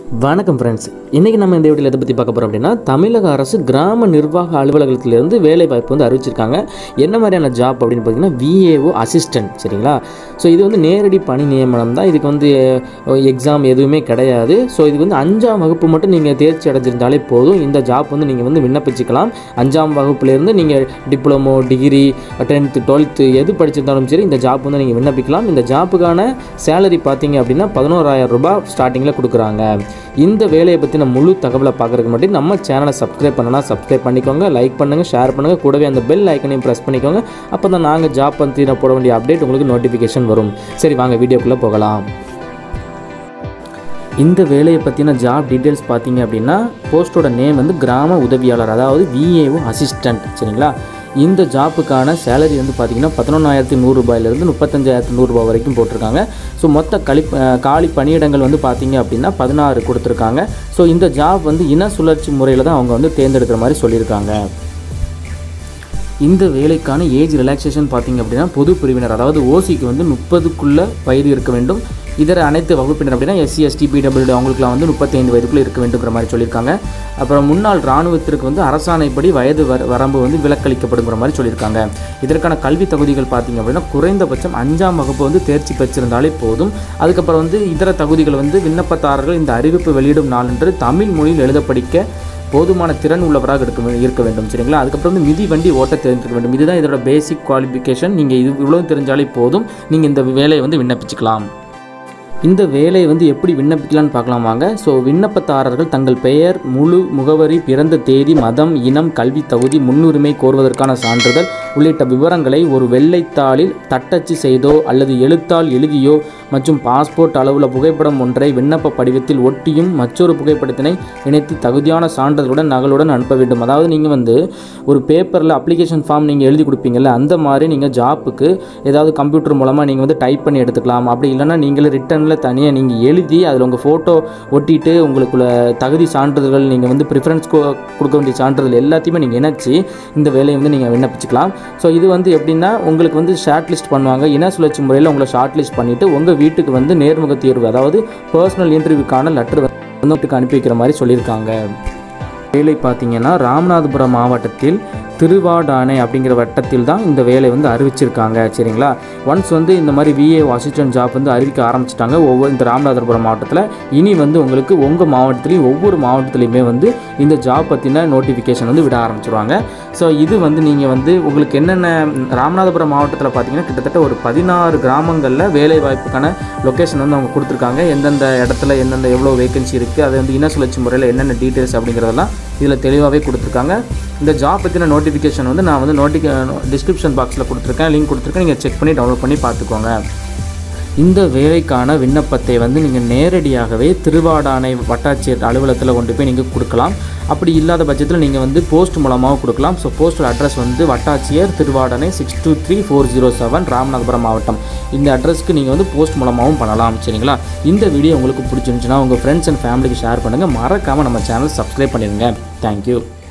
வணக்கம் ஃப்ரெண்ட்ஸ் இன்றைக்கி நம்ம இந்த வீடியோவில் எதை பற்றி பார்க்க போகிறோம் அப்படின்னா தமிழக அரசு கிராம நிர்வாக அலுவலகத்திலிருந்து வேலை வாய்ப்பு வந்து அறிவிச்சிருக்காங்க என்ன மாதிரியான ஜாப் அப்படின்னு பார்த்தீங்கன்னா விஏஓ அசிஸ்டன்ட் சரிங்களா ஸோ இது வந்து நேரடி பணி நியமனம் தான் இதுக்கு வந்து எக்ஸாம் எதுவுமே கிடையாது ஸோ இதுக்கு வந்து அஞ்சாம் வகுப்பு மட்டும் நீங்கள் தேர்ச்சி அடைஞ்சிருந்தாலே போதும் இந்த ஜாப் வந்து நீங்கள் வந்து விண்ணப்பிச்சுக்கலாம் அஞ்சாம் வகுப்புலேருந்து நீங்கள் டிப்ளமோ டிகிரி டென்த்து டுவெல்த்து எது படிச்சிருந்தாலும் சரி இந்த ஜாப் வந்து நீங்கள் விண்ணப்பிக்கலாம் இந்த ஜாப்புக்கான சேலரி பார்த்தீங்க அப்படின்னா பதினோராயிரம் ரூபாய் ஸ்டார்டிங்கில் கொடுக்குறாங்க இந்த வேலையை பற்றின முழு தகவலை பார்க்குறதுக்கு மட்டும் நம்ம சேனலை சப்ஸ்கிரைப் பண்ணனா சப்ஸ்கிரைப் பண்ணிக்கோங்க லைக் பண்ணுங்கள் ஷேர் பண்ணுங்கள் கூடவே அந்த பெல் ஐக்கனையும் ப்ரெஸ் பண்ணிக்கோங்க அப்போ தான் நாங்கள் ஜாப் பற்றி நான் போட வேண்டிய அப்டேட் உங்களுக்கு நோட்டிஃபிகேஷன் வரும் சரி வாங்க வீடியோக்குள்ளே போகலாம் இந்த வேலையை பற்றின ஜாப் டீட்டெயில்ஸ் பார்த்தீங்க அப்படின்னா போஸ்ட்டோட நேம் வந்து கிராம உதவியாளர் அதாவது விஏஓ அசிஸ்டண்ட் சரிங்களா இந்த ஜாப்புக்கான சேலரி வந்து பார்த்தீங்கன்னா பதினொன்றாயிரத்தி நூறுரூபாயிலிருந்து முப்பத்தஞ்சாயிரத்தி நூறுரூபா வரைக்கும் போட்டிருக்காங்க ஸோ மொத்த களி அஹ் காலி பணியிடங்கள் வந்து பார்த்தீங்க அப்படின்னா பதினாறு கொடுத்துருக்காங்க ஸோ இந்த ஜாப் வந்து இன சுழற்சி முறையில் தான் அவங்க வந்து தேர்ந்தெடுக்கிற மாதிரி சொல்லியிருக்காங்க இந்த வேலைக்கான ஏஜ் ரிலாக்ஸேஷன் பார்த்தீங்க அப்படின்னா பொது பிரிவினர் அதாவது ஓசிக்கு வந்து முப்பதுக்குள்ளே வயது இருக்க வேண்டும் இதர அனைத்து வகுப்பினர் அப்படின்னா எஸ்சி எஸ்டி பிடபிள்யூடி அவங்களுக்குலாம் வந்து முப்பத்தைந்து வயதுக்குள்ளே இருக்க வேண்டுங்கிற மாதிரி சொல்லியிருக்காங்க அப்புறம் முன்னாள் இராணுவத்திற்கு வந்து அரசாணைப்படி வயது வர வரம்பு வந்து விலக்களிக்கப்படுங்கிற மாதிரி சொல்லியிருக்காங்க இதற்கான கல்வி தகுதிகள் பார்த்தீங்க அப்படின்னா குறைந்தபட்சம் அஞ்சாம் வகுப்பு வந்து தேர்ச்சி பெற்றிருந்தாலே போதும் அதுக்கப்புறம் வந்து இதர தகுதிகள் வந்து விண்ணப்பதாரர்கள் இந்த அறிவிப்பு வெளியிடும் நாளன்று தமிழ் மொழியில் எழுத படிக்க போதுமான திறன் உள்ளவராக இருக்க வே- இருக்க வேண்டும் சரிங்களா அதுக்கப்புறம் வந்து மிதி வண்டி ஓட்ட தெரிஞ்சிருக்க வேண்டும் இதுதான் இதோட பேசிக் குவாலிஃபிகேஷன் நீங்கள் இது இவ்வளோ தெரிஞ்சாலே போதும் நீங்கள் இந்த வேலையை வந்து விண்ணப்பிச்சுக்கலாம் இந்த வேலையை வந்து எப்படி விண்ணப்பிக்கலாம்னு பார்க்கலாம் வாங்க ஸோ விண்ணப்பதாரர்கள் தங்கள் பெயர் முழு முகவரி பிறந்த தேதி மதம் இனம் கல்வி தகுதி முன்னுரிமை கோருவதற்கான சான்றிதழ் உள்ளிட்ட விவரங்களை ஒரு வெள்ளைத்தாளில் தட்டச்சு செய்தோ அல்லது எழுத்தால் எழுதியோ மற்றும் பாஸ்போர்ட் அளவுள்ள புகைப்படம் ஒன்றை விண்ணப்ப படிவத்தில் ஒட்டியும் மற்றொரு புகைப்படத்தினை இணைத்து தகுதியான சான்றிதழுடன் நகலுடன் அனுப்ப வேண்டும் அதாவது நீங்கள் வந்து ஒரு பேப்பரில் அப்ளிகேஷன் ஃபார்ம் நீங்கள் எழுதி கொடுப்பீங்கல்ல அந்த மாதிரி நீங்கள் ஜாப்புக்கு ஏதாவது கம்ப்யூட்டர் மூலமாக நீங்கள் வந்து டைப் பண்ணி எடுத்துக்கலாம் அப்படி இல்லைன்னா நீங்களே ரிட்டனில் தனியாக நீங்கள் எழுதி அதில் உங்கள் ஃபோட்டோ ஒட்டிட்டு உங்களுக்குள்ள தகுதி சான்றிதழ்கள் நீங்கள் வந்து ப்ரிஃபரன்ஸ் கொடுக்க வேண்டிய சான்றிதழ் எல்லாத்தையுமே நீங்கள் இணைச்சி இந்த வேலையை வந்து நீங்கள் விண்ணப்பிச்சுக்கலாம் ஸோ இது வந்து எப்படின்னா உங்களுக்கு வந்து ஷார்ட் லிஸ்ட் பண்ணுவாங்க இன சுழற்சி முறையில் உங்களை ஷார்ட் லிஸ்ட் பண்ணிவிட்டு உங்கள் வீட்டுக்கு வந்து நேர்முக தேர்வு அதாவது பர்சனல் இன்டர்வியூக்கான லெட்டர் வந்து வீட்டுக்கு அனுப்பி வைக்கிற மாதிரி சொல்லியிருக்காங்க வேலை பார்த்தீங்கன்னா ராமநாதபுரம் மாவட்டத்தில் திருவாடானை அப்படிங்கிற வட்டத்தில் தான் இந்த வேலை வந்து அறிவிச்சிருக்காங்க சரிங்களா ஒன்ஸ் வந்து இந்த மாதிரி விஏ அசிஸ்டன்ட் ஜாப் வந்து அறிவிக்க ஆரம்பிச்சிட்டாங்க ஒவ்வொரு இந்த ராமநாதபுரம் மாவட்டத்தில் இனி வந்து உங்களுக்கு உங்கள் மாவட்டத்துலேயும் ஒவ்வொரு மாவட்டத்துலேயுமே வந்து இந்த ஜாப் பற்றின நோட்டிஃபிகேஷன் வந்து விட ஆரம்பிச்சிருவாங்க ஸோ இது வந்து நீங்கள் வந்து உங்களுக்கு என்னென்ன ராமநாதபுரம் மாவட்டத்தில் பார்த்தீங்கன்னா கிட்டத்தட்ட ஒரு பதினாறு கிராமங்களில் வேலை வாய்ப்புக்கான லொக்கேஷன் வந்து அவங்க கொடுத்துருக்காங்க எந்தெந்த இடத்துல எந்தெந்த எவ்வளோ வேகன்சி இருக்குது அது வந்து இன சுழற்சி முறையில் என்னென்ன டீட்டெயில்ஸ் அப்படிங்கிறதெல்லாம் இதில் தெளிவாகவே கொடுத்துருக்காங்க இந்த ஜாப் பற்றின நோட்டிஃபிகேஷன் வந்து நான் வந்து நோட்டிஃபி டிஸ்கிரிப்ஷன் பாக்ஸில் கொடுத்துருக்கேன் லிங்க் கொடுத்துருக்கேன் நீங்கள் செக் பண்ணி டவுன்லோட் பண்ணி பார்த்துக்கோங்க இந்த வேலைக்கான விண்ணப்பத்தை வந்து நீங்கள் நேரடியாகவே திருவாடானை வட்டாட்சியர் அலுவலகத்தில் கொண்டு போய் நீங்கள் கொடுக்கலாம் அப்படி இல்லாத பட்சத்தில் நீங்கள் வந்து போஸ்ட் மூலமாகவும் கொடுக்கலாம் ஸோ போஸ்டல் அட்ரஸ் வந்து வட்டாட்சியர் Thiruvadanai six two three four zero seven Ramanathapuram மாவட்டம் இந்த அட்ரஸ்க்கு நீங்கள் வந்து போஸ்ட் மூலமாகவும் பண்ணலாம் சரிங்களா இந்த வீடியோ உங்களுக்கு பிடிச்சிருந்துச்சுன்னா உங்கள் ஃப்ரெண்ட்ஸ் அண்ட் ஃபேமிலிக்கு ஷேர் பண்ணுங்கள் மறக்காமல் நம்ம சேனல் சப்ஸ்கிரைப் பண்ணிடுங்க தேங்க்யூ